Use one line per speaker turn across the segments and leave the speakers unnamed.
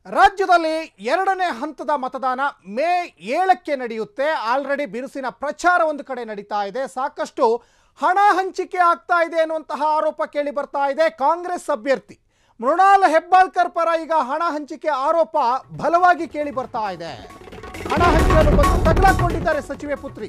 ರಾಜ್ಯದಲ್ಲಿ ಎರಡನೇ ಹಂತದ ಮತದಾನ ಮೇ ಏಳಕ್ಕೆ ನಡೆಯುತ್ತೆ ಆಲ್ರೆಡಿ ಬಿರುಸಿನ ಪ್ರಚಾರ ಒಂದು ಕಡೆ ನಡೀತಾ ಇದೆ ಸಾಕಷ್ಟು ಹಣ ಹಂಚಿಕೆ ಆಗ್ತಾ ಇದೆ ಅನ್ನುವಂತಹ ಆರೋಪ ಕೇಳಿ ಬರ್ತಾ ಇದೆ ಕಾಂಗ್ರೆಸ್ ಅಭ್ಯರ್ಥಿ ಮೃಣಾಲ್ ಹೆಬ್ಬಾಳ್ಕರ್ ಪರ ಈಗ ಹಣ ಹಂಚಿಕೆ ಆರೋಪ ಬಲವಾಗಿ ಕೇಳಿ ಬರ್ತಾ ಇದೆ ಹಣ ಹಂಚಲು ಬಂದು ತಗಲಾಕೊಂಡಿದ್ದಾರೆ ಸಚಿವೆ ಪುತ್ರಿ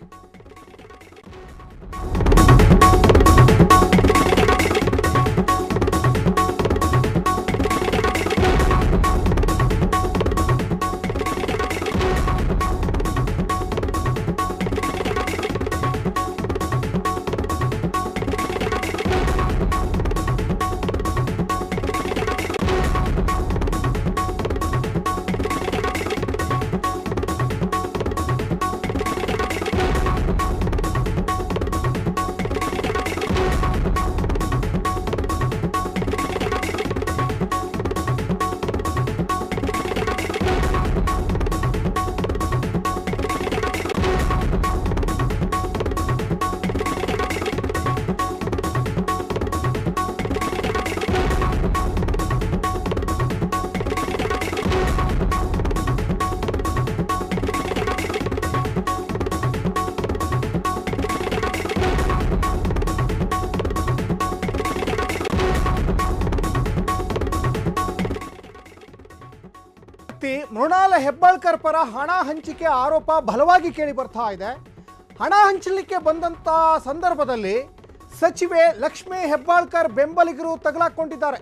ವ್ಯಕ್ತಿ ಮೃಣಾಲ್ ಹೆಬ್ಬಾಳ್ಕರ್ ಪರ ಹಣ ಹಂಚಿಕೆ ಆರೋಪ ಬಲವಾಗಿ ಕೇಳಿ ಬರ್ತಾ ಇದೆ ಹಣ ಹಂಚಲಿಕ್ಕೆ ಬಂದಂತ ಸಂದರ್ಭದಲ್ಲಿ ಸಚಿವೆ ಲಕ್ಷ್ಮೀ ಹೆಬ್ಬಾಳ್ಕರ್ ಬೆಂಬಲಿಗರು ತಗಲಾಕೊಂಡಿದ್ದಾರೆ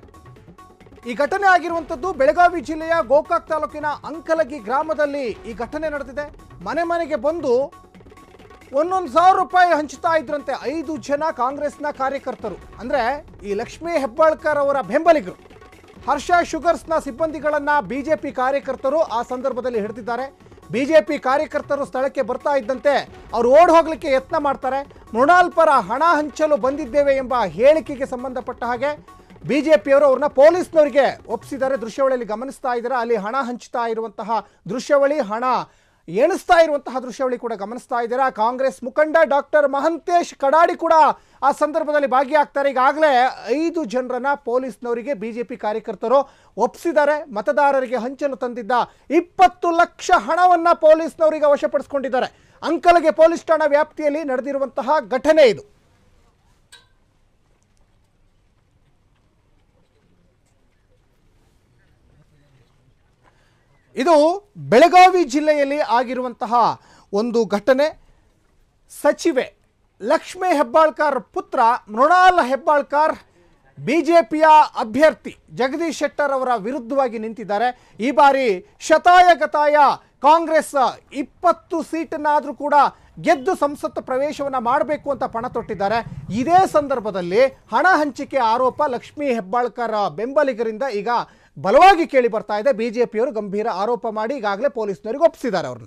ಈ ಘಟನೆ ಆಗಿರುವಂಥದ್ದು ಬೆಳಗಾವಿ ಜಿಲ್ಲೆಯ ಗೋಕಾಕ್ ತಾಲೂಕಿನ ಅಂಕಲಗಿ ಗ್ರಾಮದಲ್ಲಿ ಈ ಘಟನೆ ನಡೆದಿದೆ ಮನೆ ಮನೆಗೆ ಬಂದು ಒಂದೊಂದು ಸಾವಿರ ರೂಪಾಯಿ ಹಂಚ್ತಾ ಇದ್ರಂತೆ ಐದು ಜನ ಕಾಂಗ್ರೆಸ್ನ ಕಾರ್ಯಕರ್ತರು ಅಂದ್ರೆ ಈ ಲಕ್ಷ್ಮೀ ಹೆಬ್ಬಾಳ್ಕರ್ ಅವರ ಬೆಂಬಲಿಗರು ಹರ್ಷ ಶುಗರ್ಸ್ನ ಸಿಬ್ಬಂದಿಗಳನ್ನ ಬಿಜೆಪಿ ಕಾರ್ಯಕರ್ತರು ಆ ಸಂದರ್ಭದಲ್ಲಿ ಹಿಡಿದಿದ್ದಾರೆ ಬಿಜೆಪಿ ಕಾರ್ಯಕರ್ತರು ಸ್ಥಳಕ್ಕೆ ಬರ್ತಾ ಇದ್ದಂತೆ ಅವರು ಓಡ್ ಹೋಗ್ಲಿಕ್ಕೆ ಯತ್ನ ಮಾಡ್ತಾರೆ ಮೃಣಾಲ್ ಪರ ಹಣ ಹಂಚಲು ಬಂದಿದ್ದೇವೆ ಎಂಬ ಹೇಳಿಕೆಗೆ ಸಂಬಂಧಪಟ್ಟ ಹಾಗೆ ಬಿಜೆಪಿಯವರು ಅವ್ರನ್ನ ಪೊಲೀಸ್ನವರಿಗೆ ಒಪ್ಪಿಸಿದ್ದಾರೆ ದೃಶ್ಯಾವಳಿಯಲ್ಲಿ ಗಮನಿಸ್ತಾ ಇದ್ದಾರೆ ಅಲ್ಲಿ ಹಣ ಹಂಚ್ತಾ ಇರುವಂತಹ ದೃಶ್ಯಾವಳಿ ಹಣ ಎಣಿಸ್ತಾ ಇರುವಂತಹ ದೃಶ್ಯಾವಳಿ ಕೂಡ ಗಮನಿಸ್ತಾ ಇದ್ದೀರಾ ಕಾಂಗ್ರೆಸ್ ಮುಖಂಡ ಡಾಕ್ಟರ್ ಮಹಂತೇಶ್ ಕಡಾಡಿ ಕೂಡ ಆ ಸಂದರ್ಭದಲ್ಲಿ ಭಾಗಿಯಾಗ್ತಾರೆ ಈಗಾಗಲೇ ಐದು ಜನರನ್ನ ಪೊಲೀಸ್ನವರಿಗೆ ಬಿಜೆಪಿ ಕಾರ್ಯಕರ್ತರು ಒಪ್ಪಿಸಿದ್ದಾರೆ ಮತದಾರರಿಗೆ ಹಂಚಲು ತಂದಿದ್ದ ಇಪ್ಪತ್ತು ಲಕ್ಷ ಹಣವನ್ನ ಪೊಲೀಸ್ನವರಿಗೆ ವಶಪಡಿಸಿಕೊಂಡಿದ್ದಾರೆ ಅಂಕಲ್ಗೆ ಪೊಲೀಸ್ ಠಾಣಾ ವ್ಯಾಪ್ತಿಯಲ್ಲಿ ನಡೆದಿರುವಂತಹ ಘಟನೆ ಇದು ಇದು ಬೆಳಗಾವಿ ಜಿಲ್ಲೆಯಲ್ಲಿ ಆಗಿರುವಂತಹ ಒಂದು ಘಟನೆ ಸಚಿವೆ ಲಕ್ಷ್ಮೀ ಹೆಬ್ಬಾಳ್ಕರ್ ಪುತ್ರ ಮೃಣಾಲ್ ಹೆಬ್ಬಾಳ್ಕರ್ ಬಿಜೆಪಿಯ ಅಭ್ಯರ್ಥಿ ಜಗದೀಶ್ ಶೆಟ್ಟರ್ ಅವರ ವಿರುದ್ಧವಾಗಿ ನಿಂತಿದ್ದಾರೆ ಈ ಬಾರಿ ಶತಾಯಗತಾಯ ಕಾಂಗ್ರೆಸ್ ಇಪ್ಪತ್ತು ಸೀಟನ್ನಾದರೂ ಕೂಡ ಗೆದ್ದು ಸಂಸತ್ ಪ್ರವೇಶವನ್ನು ಮಾಡಬೇಕು ಅಂತ ಪಣ ತೊಟ್ಟಿದ್ದಾರೆ ಇದೇ ಸಂದರ್ಭದಲ್ಲಿ ಹಣ ಹಂಚಿಕೆ ಆರೋಪ ಲಕ್ಷ್ಮೀ ಹೆಬ್ಬಾಳ್ಕರ್ ಬೆಂಬಲಿಗರಿಂದ ಈಗ ಬಲವಾಗಿ ಕೇಳಿ ಬರ್ತಾ ಇದೆ ಬಿಜೆಪಿಯವರು ಗಂಭೀರ ಆರೋಪ ಮಾಡಿ ಈಗಾಗಲೇ ಪೊಲೀಸ್ನವರಿಗೆ ಒಪ್ಪಿಸಿದ್ದಾರೆ ಅವ್ರನ್ನ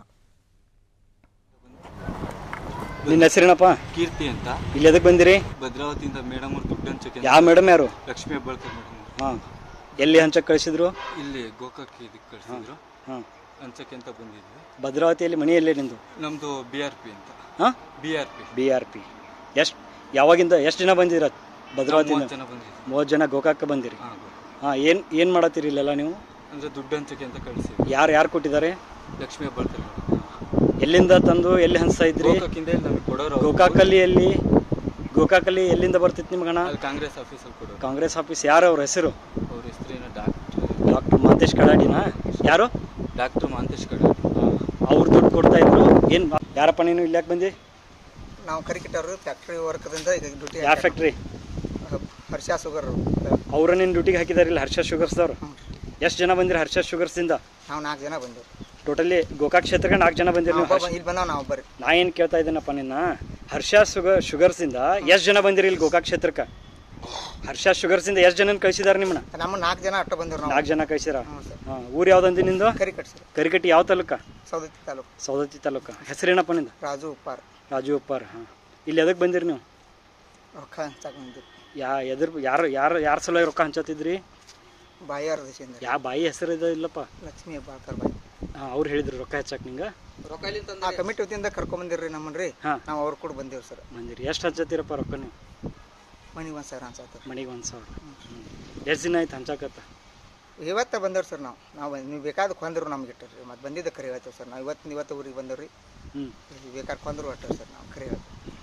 ನಿನ್ನ ಹೆಸರೇನಪ್ಪ
ಕೀರ್ತಿ ಅಂತ
ಇಲ್ಲಿ ಎದಕ್ಕೆ ಬಂದಿರಿ
ಭದ್ರಾವತಿಯಿಂದ ಮೇಡಮ್ ಅವ್ರು ದುಡ್ಡು ಹಂಚಕ್ಕೆ
ಯಾವ ಮೇಡಮ್ ಯಾರು
ಲಕ್ಷ್ಮೀ ಹೆಬ್ಬಾಳ್ಕರ್ ಮೇಡಮ್
ಹಾಂ ಎಲ್ಲಿ ಹಂಚಕ್ಕೆ ಕಳಿಸಿದ್ರು
ಇಲ್ಲಿ ಗೋಕಾಕ್ ಇದಕ್ಕೆ ಕಳಿಸಿದ್ರು
ಹಾಂ
ಹಂಚಕ್ಕೆ ಅಂತ ಬಂದಿದ್ವಿ
ಭದ್ರಾವತಿಯಲ್ಲಿ ಮನೆ ಎಲ್ಲಿ ನಿಂದು
ನಮ್ದು ಬಿ ಆರ್ ಪಿ ಅಂತ
ಹಾಂ
B R P
B R P ಎಷ್ಟು ಯಾವಾಗಿಂದ ಎಷ್ಟು ಜನ ಬಂದಿರ ಭದ್ರಾವತಿಯಿಂದ
ಜನ ಬಂದಿದ್ವಿ
ಮೂವತ್ತು ಜನ ಗೋಕಾಕ್ಕೆ ಬಂದಿರಿ
ಹಾಂ
ಹಾಂ ಏನು ಏನು ಮಾಡತ್ತೀರಿ ಇಲ್ಲೆಲ್ಲ ನೀವು
ಅಂದ್ರೆ ದುಡ್ಡು ಹಂಚಕ್ಕೆ ಅಂತ ಕಳಿಸಿದ್ವಿ
ಯಾರು ಯಾರು ಕೊಟ್ಟಿದ್ದಾರೆ
ಲಕ್ಷ್ಮೀ ಹೆಬ್ಬಾಳ್ಕರ್ ಮೇಡಮ್
ಎಲ್ಲಿಂದ ತಂದು ಎಲ್ಲಿ ಹಂಚ್ತಾ ಇದ್ರಿ
ಗೋಕಾಕಿಂದ ಇಲ್ಲಿ ನಮಗೆ ಕೊಡೋರು ಅವ್ರು.
ಗೋಕಾಕಲ್ಲಿ ಎಲ್ಲಿ ಗೋಕಾಕಲ್ಲಿ ಎಲ್ಲಿಂದ ಬರ್ತಿತ್ತು ನಿಮ್ಗೆ ಹಣ
ಅಲ್ಲಿ ಕಾಂಗ್ರೆಸ್ ಆಫೀಸಲ್ಲಿ ಕೊಡೋರು
ಕಾಂಗ್ರೆಸ್ ಆಫೀಸ್ ಯಾರು ಅವ್ರ ಹೆಸರು
ಅವ್ರ ಹೆಸರೇನೋ ಡಾಕ್ಟರ್
ಡಾಕ್ಟರ್ ಮಹಂತೇಶ್ ಕಡಾಡಿನಾ ಯಾರು
ಡಾಕ್ಟರ್ ಮಹಂತೇಶ್ ಕಡ
ಅವ್ರು ದುಡ್ಡು ಕೊಡ್ತಾ ಇದ್ರು ಏನು ಯಾರಪ್ಪ ನೀನು ಇಲ್ಲಿ ಯಾಕೆ ಬಂದಿ
ನಾವು ಕರಿಕಿಟ್ಟವರು ಫ್ಯಾಕ್ಟ್ರಿ ವರ್ಕದಿಂದ ಈಗ ಡ್ಯೂಟಿ
ಯಾವ ಫ್ಯಾಕ್ಟ್ರಿ
ಹರ್ಷ ಶುಗರ್
ಅವ್ರ ನಿನ್ನ ಡ್ಯೂಟಿಗೆ ಹಾಕಿದಾರಿಲ್ಲ ಹರ್ಷ ಶುಗರ್ಸ್ದವ್ರು ಎಷ್ಟು ಜನ ಬಂದಿರಿ ಹರ್ಷ ಶುಗರ್ಸಿಂದ
ನಾವು ನಾಲ್ಕು ಜನ ಬಂದೆವು
ಟೋಟಲಿ ಗೋಕಾಕ್ ಕ್ಷೇತ್ರಕ್ಕೆ ನಾಲ್ಕು ಜನ ಬಂದಿರಿ ನೀವು ಹರ್ಷ-
ಇಲ್ಲಿ ಬಂದಾವ ನಾವು ಬರ್ರಿ
ನಾ ಏನು ಕೇಳ್ತಾ ಇದ್ದೀನಪ್ಪ ನಿನ್ನ ಹರ್ಷ ಶುಗರ್ ಶುಗರ್ಸಿಂದ ಎಷ್ಟು ಜನ ಬಂದಿರಿ ಇಲ್ಲಿ ಗೋಕಾಕ್ ಕ್ಷೇತ್ರಕ್ಕೆ ಹರ್ಷ ಶುಗರ್ಸಿಂದ ಎಷ್ಟು ಜನ ಕಳಿಸಿದಾರೆ ನಿಮ್ಮನ್ನ
ನಮ್ಮ ನಾಲ್ಕು ಜನ ಅಟ್ಟ ಬಂದಿರು ನಾವು
ನಾಲ್ಕು ಜನ ಕಳಿಸಿರ
ಹ್ಞೂ ಸರ್
ಹಾಂ ಊರು ಯಾವ್ದಂದಿ ನಿಂದು
ಕರಿಕಟ್ ಸರ್
ಕರಿಕಟ್ಟಿ ಯಾವ ತಾಲೂಕ
ಸೌದತ್ತಿ ತಾಲೂಕು
ಸೌದತ್ತಿ ತಾಲೂಕ ಹೆಸರೇನಪ್ಪ ನಿಂದು
ರಾಜು ಉಪ್ಪಾರ್
ರಾಜು ಉಪ್ಪಾರ್ ಹಾಂ ಇಲ್ಲಿ ಎದಕ್ಕೆ ಬಂದಿರಿ ನೀವು
ರೊಕ್ಕ ಹಂಚಾಕ್ ಬಂದಿರು
ಯಾ ಎದ್ರ ಯಾರು ಯಾರು ಯಾರ ಸಲುವಾಗಿ ರೊಕ್ಕ ಹಂಚತ್ತಿದ್ರಿ
ಬಾಯಾರ ದೇಶದಿಂದ
ಯಾವ ಬಾಯಿ ಹೆಸರು ಇದೆ ಇಲ್ಲಪ್ಪ
ಲಕ್ಷ್ಮೀ ಹೆಬ್ಬಾಳ್ಕರ್ ಬಾಯಿ
ಹಾಂ ಅವ್ರು ಹೇಳಿದ್ರು ರೊಕ್ಕ ಹೆಚ್ಚಾಕ್ ನಿಂಗೆ
ಆ ಕಮಿಟಿ ವತಿಯಿಂದ ಕರ್ಕೊಂಬಂದಿರ್ರಿ ನಮ್ಮನ್ನ ರೀ
ಹಾಂ
ನಾವು ಅವ್ರು ಕೂಡ ಬಂದೇವು ಸರ್
ಬಂದಿರಿ ಎಷ್ಟು ಹಂಚತ್ತೀರಪ್ಪ ರೊಕ್ಕ ನೀವು
ಮನೆಗೆ ಒಂದು ಸಾವಿರ ಅನ್ಸತ್ತ
ಮನೆಗೆ ಒಂದು ಸಾವಿರ ಎಷ್ಟು ದಿನ ಆಯ್ತು ಹಂಚಾಕತ್ತ
ಇವತ್ತು ಬಂದವ್ರಿ ಸರ್ ನಾವು ನಾವು ನೀವು ಬೇಕಾದ ಕೊಂದ್ರು ನಮ್ಗೆ ಇಟ್ಟರಿ ಮತ್ತೆ ಬಂದಿದ್ದ ಕರೆ ಹೇಳ್ತೇವೆ ಸರ್ ನಾವು ಇವತ್ತು ಇವತ್ತು ಊರಿಗೆ ಬಂದವ್ರಿ
ಹ್ಮ್
ಬೇಕಾದ ಕೊಂದ್ರು ಹೊಟ್ಟೆ ಸರ್ ನಾವು ಕರೆ ಹೇಳ್ತೇವೆ